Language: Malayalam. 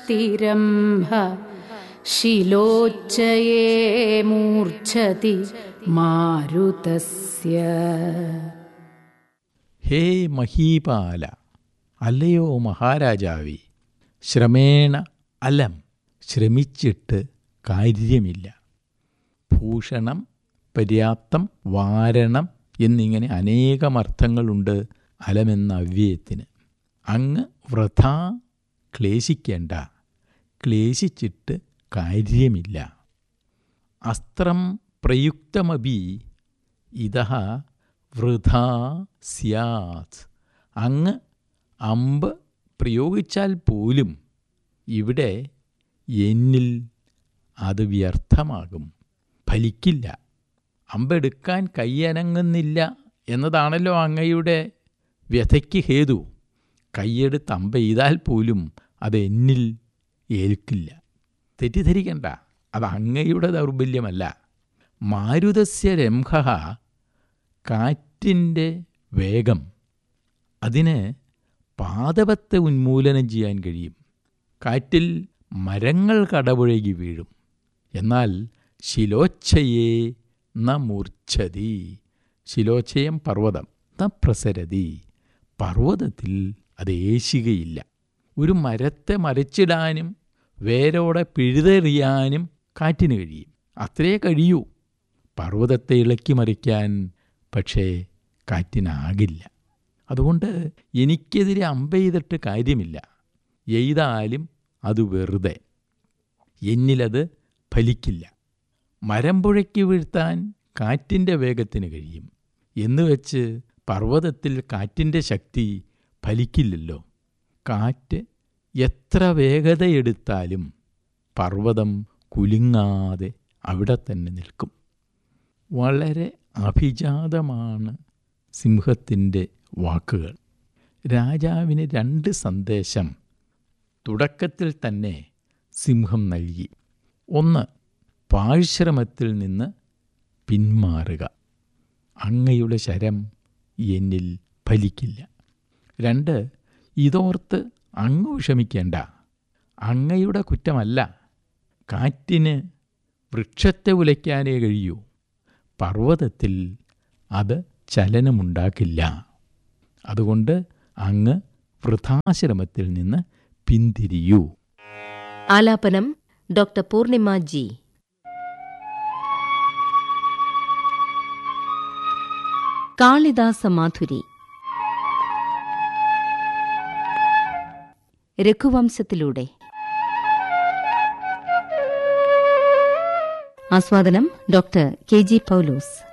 ശക്തിരംഭ ശിലോച്ചയേ മൂർച്ഛതി മാരുതസ്യ ഹേ മഹീപാല അല്ലയോ മഹാരാജാവേ ശ്രമേണ അലം ശ്രമിച്ചിട്ട് കാര്യമില്ല ഭൂഷണം പര്യാപ്തം വാരണം എന്നിങ്ങനെ അനേകം അർത്ഥങ്ങളുണ്ട് അലമെന്ന അവ്യയത്തിന് അങ്ങ് വൃഥാ ക്ലേശിക്കേണ്ട ക്ലേശിച്ചിട്ട് കാര്യമില്ല അസ്ത്രം പ്രയുക്തമപി ഇതഹ വൃഥാ സ്യാത് അങ്ങ് അമ്പ് പ്രയോഗിച്ചാൽ പോലും ഇവിടെ എന്നിൽ അത് വ്യർത്ഥമാകും ഫലിക്കില്ല അമ്പെടുക്കാൻ കൈയനങ്ങുന്നില്ല എന്നതാണല്ലോ അങ്ങയുടെ വ്യഥയ്ക്ക് ഹേതു കൈയെടുത്ത് അമ്പ ചെയ്താൽ പോലും അത് എന്നിൽ ഏൽക്കില്ല തെറ്റിദ്ധരിക്കണ്ട അത് അങ്ങയുടെ ദൗർബല്യമല്ല മാരുതസ്യ രംഭ കാറ്റിൻ്റെ വേഗം അതിന് പാദപത്തെ ഉന്മൂലനം ചെയ്യാൻ കഴിയും കാറ്റിൽ മരങ്ങൾ കടപുഴകി വീഴും എന്നാൽ ശിലോച്ഛയെ ന മൂർച്ഛതി ശിലോച്ഛയം പർവ്വതം ന പ്രസരതി പർവ്വതത്തിൽ അത് ഏശുകയില്ല ഒരു മരത്തെ മരച്ചിടാനും വേരോടെ പിഴുതെറിയാനും കാറ്റിന് കഴിയും അത്രേ കഴിയൂ പർവ്വതത്തെ ഇളക്കി മറിക്കാൻ പക്ഷേ കാറ്റിനാകില്ല അതുകൊണ്ട് എനിക്കെതിരെ അമ്പെയ്തിട്ട് കാര്യമില്ല എയ്താലും അത് വെറുതെ എന്നിലത് ഫലിക്കില്ല മരം പുഴയ്ക്ക് വീഴ്ത്താൻ കാറ്റിൻ്റെ വേഗത്തിന് കഴിയും എന്നുവെച്ച് പർവ്വതത്തിൽ കാറ്റിൻ്റെ ശക്തി ഫലിക്കില്ലല്ലോ കാറ്റ് എത്ര വേഗതയെടുത്താലും പർവ്വതം കുലുങ്ങാതെ അവിടെ തന്നെ നിൽക്കും വളരെ അഭിജാതമാണ് സിംഹത്തിൻ്റെ വാക്കുകൾ രാജാവിന് രണ്ട് സന്ദേശം തുടക്കത്തിൽ തന്നെ സിംഹം നൽകി ഒന്ന് പാഴ്ശ്രമത്തിൽ നിന്ന് പിന്മാറുക അങ്ങയുടെ ശരം എന്നിൽ ഫലിക്കില്ല രണ്ട് ഇതോർത്ത് അങ്ങ് വിഷമിക്കേണ്ട അങ്ങയുടെ കുറ്റമല്ല കാറ്റിന് വൃക്ഷത്തെ ഉലയ്ക്കാനേ കഴിയൂ പർവ്വതത്തിൽ അത് ചലനമുണ്ടാക്കില്ല അതുകൊണ്ട് അങ്ങ് വൃഥാശ്രമത്തിൽ നിന്ന് പിന്തിരിയൂ ആലാപനം ഡോക്ടർ പൂർണിമ ജി കാളിദാസ മാധുരി രഘുവംശത്തിലൂടെ ആസ്വാദനം ഡോക്ടർ കെ ജി പൗലോസ്